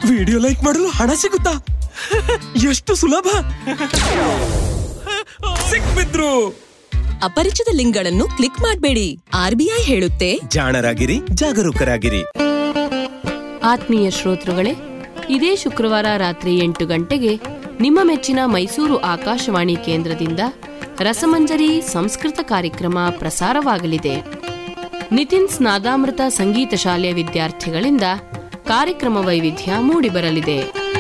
video like ಮಾಡಲು ಹಣ ಸಿಗುತ್ತಾ ಎಷ್ಟು ಸುಲಭ ಸಿಕ್ಬಿದ್ರು ಅಪರಿಚಿತ ಲಿಂಕ್ಗಳನ್ನು ಕ್ಲಿಕ್ ಮಾಡಬೇಡಿ ಆರ್ಬಿಐ ಹೇಳುತ್ತೆ ಜಾಣರಾಗಿರಿ ಜಾಗರೂಕರಾಗಿರಿ ಆತ್ಮೀಯ ಶ್ರೋತೃಗಳೇ ಇದೇ ಶುಕ್ರವಾರ ರಾತ್ರಿ ಎಂಟು ಗಂಟೆಗೆ ನಿಮ್ಮ ಮೆಚ್ಚಿನ ಮೈಸೂರು ಆಕಾಶವಾಣಿ ಕೇಂದ್ರದಿಂದ ರಸಮಂಜರಿ ಸಂಸ್ಕೃತ ಕಾರ್ಯಕ್ರಮ ಪ್ರಸಾರವಾಗಲಿದೆ ನಿತಿನ್ಸ್ ನಾದಾಮೃತ ಸಂಗೀತ ಶಾಲೆಯ ವಿದ್ಯಾರ್ಥಿಗಳಿಂದ ಕಾರ್ಯಕ್ರಮ ವೈವಿಧ್ಯ ಮೂಡಿಬರಲಿದೆ